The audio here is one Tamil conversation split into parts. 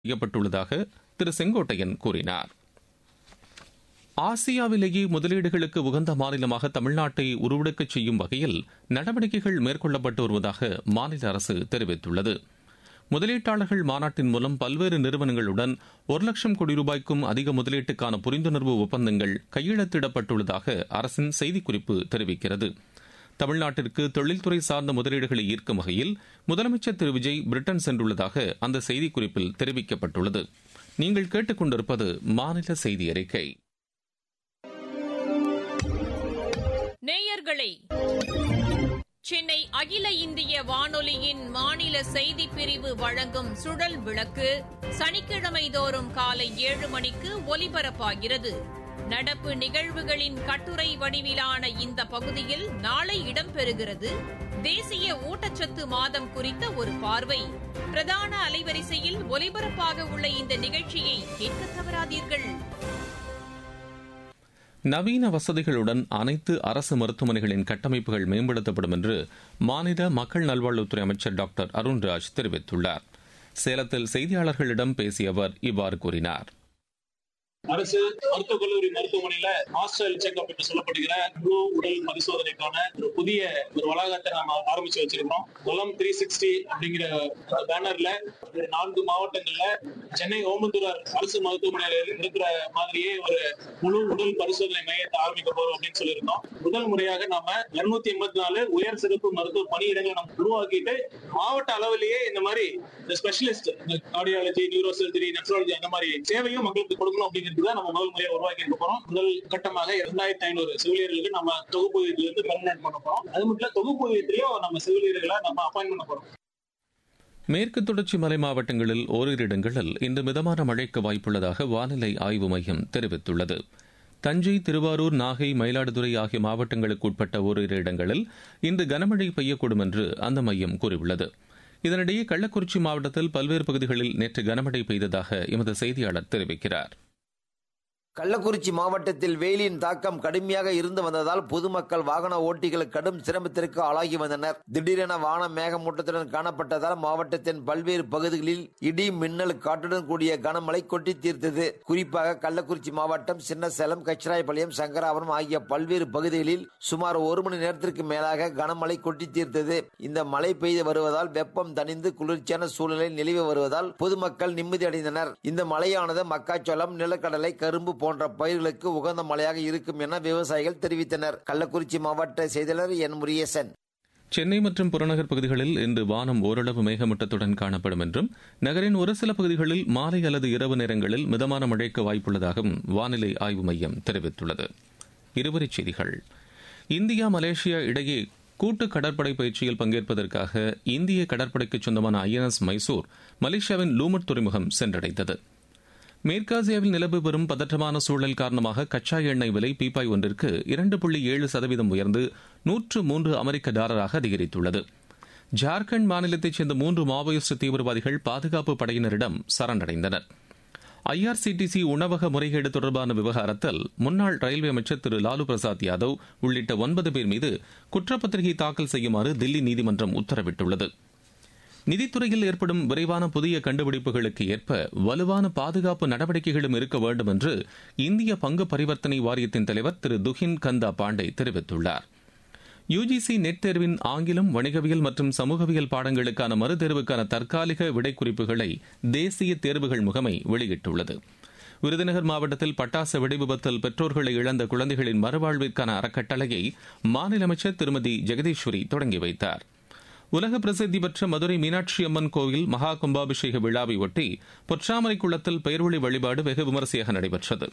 செய்யப்பட்டுள்ளதாக திரு செங்கோட்டையன் கூறினார் ஆசியாவிலேயே முதலீடுகளுக்கு உகந்த மாநிலமாக தமிழ்நாட்டை உருவெடுக்கச் செய்யும் வகையில் நடவடிக்கைகள் மேற்கொள்ளப்பட்டு வருவதாக மாநில அரசு தெரிவித்துள்ளது முதலீட்டாளர்கள் மாநாட்டின் மூலம் பல்வேறு நிறுவனங்களுடன் ஒரு லட்சம் கோடி ரூபாய்க்கும் அதிக முதலீட்டுக்கான புரிந்துணர்வு ஒப்பந்தங்கள் கையெழுத்திடப்பட்டுள்ளதாக அரசின் செய்திக்குறிப்பு தெரிவிக்கிறது தமிழ்நாட்டிற்கு தொழில்துறை சார்ந்த முதலீடுகளை ஈர்க்கும் வகையில் முதலமைச்சர் திரு விஜய் பிரிட்டன் சென்றுள்ளதாக அந்த செய்திக்குறிப்பில் தெரிவிக்கப்பட்டுள்ளது நீங்கள் கேட்டுக்கொண்டிருப்பது மாநில செய்தி அறிக்கை நேயர்களே சென்னை அகில இந்திய வானொலியின் மாநில செய்திப் பிரிவு வழங்கும் சுழல் விளக்கு சனிக்கிழமை தோறும் காலை ஏழு மணிக்கு ஒலிபரப்பாகிறது நடப்பு நிகழ்வுகளின் கட்டுரை வடிவிலான இந்த பகுதியில் நாளை இடம்பெறுகிறது தேசிய ஊட்டச்சத்து மாதம் குறித்த ஒரு பார்வை பிரதான அலைவரிசையில் ஒலிபரப்பாக உள்ள இந்த நிகழ்ச்சியை கேட்க தவறாதீர்கள் நவீன வசதிகளுடன் அனைத்து அரசு மருத்துவமனைகளின் கட்டமைப்புகள் மேம்படுத்தப்படும் என்று மாநில மக்கள் நல்வாழ்வுத்துறை அமைச்சர் டாக்டர் அருண்ராஜ் தெரிவித்துள்ளார் சேலத்தில் செய்தியாளர்களிடம் பேசிய அவர் இவ்வாறு கூறினார் அரசு மருத்துவக் கல்லூரி மருத்துவமனையில ஹாஸ்டல் செக்அப் என்று சொல்லப்படுகிற முழு உடல் பரிசோதனைக்கான ஒரு புதிய ஒரு வளாகத்தை நாம ஆரம்பிச்சு வச்சிருக்கோம் குளம் த்ரீ சிக்ஸ்டி அப்படிங்கிற பேனர்ல நான்கு மாவட்டங்கள்ல சென்னை ஓமந்தூரார் அரசு மருத்துவமனையில இருக்கிற மாதிரியே ஒரு முழு உடல் பரிசோதனை மையத்தை ஆரம்பிக்க போறோம் அப்படின்னு சொல்லியிருக்கோம் முதல் முறையாக நாம இருநூத்தி எண்பத்தி நாலு உயர் சிறப்பு மருத்துவ பணியிடங்களை நம்ம உருவாக்கிட்டு மாவட்ட அளவிலேயே இந்த மாதிரி இந்த ஸ்பெஷலிஸ்ட் இந்த கார்டியாலஜி நியூரோ சர்ஜரி நெஃப்ராலஜி அந்த மாதிரி சேவையும் மக்களுக்கு கொடுக்கணும் அப்படிங்கிறது தான் நம்ம முதல் முறையாக உருவாக்கி இருக்க போறோம் முதல் கட்டமாக இரண்டாயிரத்தி ஐநூறு செவிலியர்களுக்கு நம்ம தொகுப்பூதியத்துல இருந்து பெர்மனன்ட் பண்ண போறோம் அது மட்டும் இல்ல தொகுப்பூதியத்திலையும் நம்ம செவிலியர்களை நம்ம அப்பாயின் பண்ண போறோம் மேற்கு தொடர்ச்சி மலை மாவட்டங்களில் ஓரிரு இடங்களில் இன்று மிதமான மழைக்கு வாய்ப்புள்ளதாக வானிலை ஆய்வு மையம் தெரிவித்துள்ளது தஞ்சை திருவாரூர் நாகை மயிலாடுதுறை ஆகிய மாவட்டங்களுக்கு உட்பட்ட ஓரிரு இடங்களில் இன்று கனமழை பெய்யக்கூடும் என்று அந்த மையம் கூறியுள்ளது இதனிடையே கள்ளக்குறிச்சி மாவட்டத்தில் பல்வேறு பகுதிகளில் நேற்று கனமழை பெய்ததாக எமது செய்தியாளர் தெரிவிக்கிறார் கள்ளக்குறிச்சி மாவட்டத்தில் வெயிலின் தாக்கம் கடுமையாக இருந்து வந்ததால் பொதுமக்கள் வாகன ஓட்டிகள் கடும் சிரமத்திற்கு ஆளாகி வந்தனர் திடீரென வானம் மேகமூட்டத்துடன் காணப்பட்டதால் மாவட்டத்தின் பல்வேறு பகுதிகளில் இடி மின்னல் காற்றுடன் கூடிய கனமழை கொட்டி தீர்த்தது குறிப்பாக கள்ளக்குறிச்சி மாவட்டம் சின்னசேலம் கச்சிராயபாளையம் சங்கராபுரம் ஆகிய பல்வேறு பகுதிகளில் சுமார் ஒரு மணி நேரத்திற்கு மேலாக கனமழை கொட்டி தீர்த்தது இந்த மழை பெய்து வருவதால் வெப்பம் தணிந்து குளிர்ச்சியான சூழ்நிலை நிலவி வருவதால் பொதுமக்கள் நிம்மதி அடைந்தனர் இந்த மழையானது மக்காச்சோளம் நிலக்கடலை கரும்பு போன்ற பயிர்களுக்கு உகந்த மழையாக இருக்கும் என விவசாயிகள் தெரிவித்தனர் கள்ளக்குறிச்சி மாவட்ட செய்தியாளர் என் முரியசன் சென்னை மற்றும் புறநகர் பகுதிகளில் இன்று வானம் ஓரளவு மேகமூட்டத்துடன் காணப்படும் என்றும் நகரின் ஒரு சில பகுதிகளில் மாலை அல்லது இரவு நேரங்களில் மிதமான மழைக்கு வாய்ப்புள்ளதாகவும் வானிலை ஆய்வு மையம் தெரிவித்துள்ளது இருவரிச் செய்திகள் இந்தியா மலேசியா இடையே கூட்டு கடற்படை பயிற்சியில் பங்கேற்பதற்காக இந்திய கடற்படைக்கு சொந்தமான ஐஎன்எஸ் மைசூர் மலேசியாவின் லூமட் துறைமுகம் சென்றடைந்தது மேற்காசியாவில் நிலவு வரும் பதற்றமான சூழல் காரணமாக கச்சா எண்ணெய் விலை பீப்பாய் ஒன்றிற்கு இரண்டு புள்ளி ஏழு சதவீதம் உயர்ந்து நூற்று மூன்று அமெரிக்க டாலராக அதிகரித்துள்ளது ஜார்க்கண்ட் மாநிலத்தைச் சேர்ந்த மூன்று மாவோயிஸ்ட் தீவிரவாதிகள் பாதுகாப்பு படையினரிடம் சரணடைந்தனர் ஐஆர்சிடிசி உணவக முறைகேடு தொடர்பான விவகாரத்தில் முன்னாள் ரயில்வே அமைச்சர் திரு லாலு பிரசாத் யாதவ் உள்ளிட்ட ஒன்பது பேர் மீது குற்றப்பத்திரிகை தாக்கல் செய்யுமாறு தில்லி நீதிமன்றம் உத்தரவிட்டுள்ளது நிதித்துறையில் ஏற்படும் விரைவான புதிய கண்டுபிடிப்புகளுக்கு ஏற்ப வலுவான பாதுகாப்பு நடவடிக்கைகளும் இருக்க வேண்டும் என்று இந்திய பங்கு பரிவர்த்தனை வாரியத்தின் தலைவர் திரு துஹின் கந்தா பாண்டே தெரிவித்துள்ளார் யுஜிசி நெட் தேர்வின் ஆங்கிலம் வணிகவியல் மற்றும் சமூகவியல் பாடங்களுக்கான மறுதேர்வுக்கான தற்காலிக விடைக்குறிப்புகளை தேசிய தேர்வுகள் முகமை வெளியிட்டுள்ளது விருதுநகர் மாவட்டத்தில் பட்டாசு வெடிவிபத்தில் பெற்றோர்களை இழந்த குழந்தைகளின் மறுவாழ்விற்கான அறக்கட்டளையை மாநில அமைச்சர் திருமதி ஜெகதீஸ்வரி தொடங்கி வைத்தார் உலக பிரசித்தி பெற்ற மதுரை மீனாட்சி அம்மன் கோவில் மகா கும்பாபிஷேக விழாவை ஒட்டி பொற்றாமரை குளத்தில் பெயர்வழி வழிபாடு வெகு விமரிசையாக நடைபெற்றது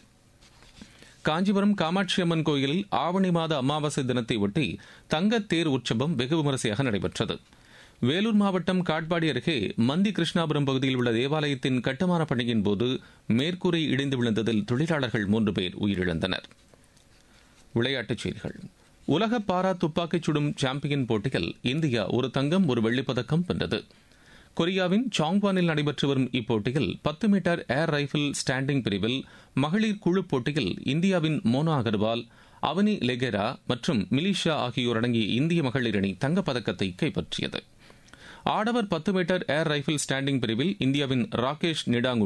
காஞ்சிபுரம் காமாட்சி அம்மன் கோயிலில் ஆவணி மாத அமாவாசை தினத்தை ஒட்டி தங்கத் தேர் உற்சவம் வெகு விமரிசையாக நடைபெற்றது வேலூர் மாவட்டம் காட்பாடி அருகே மந்தி கிருஷ்ணாபுரம் பகுதியில் உள்ள தேவாலயத்தின் கட்டுமான பணியின் போது மேற்கூரை இடிந்து விழுந்ததில் தொழிலாளர்கள் மூன்று பேர் உயிரிழந்தனர் விளையாட்டுச் செய்திகள் உலக பாரா துப்பாக்கிச் சுடும் சாம்பியன் போட்டியில் இந்தியா ஒரு தங்கம் ஒரு வெள்ளிப்பதக்கம் வென்றது கொரியாவின் சாங்வானில் நடைபெற்று வரும் இப்போட்டியில் பத்து மீட்டர் ஏர் ரைபிள் ஸ்டாண்டிங் பிரிவில் மகளிர் குழு போட்டியில் இந்தியாவின் மோனா அகர்வால் அவனி லெகெரா மற்றும் மிலிஷா ஆகியோர் அடங்கிய இந்திய மகளிர் அணி தங்கப்பதக்கத்தை கைப்பற்றியது ஆடவர் பத்து மீட்டர் ஏர் ரைபிள் ஸ்டாண்டிங் பிரிவில் இந்தியாவின் ராகேஷ் நிடாங்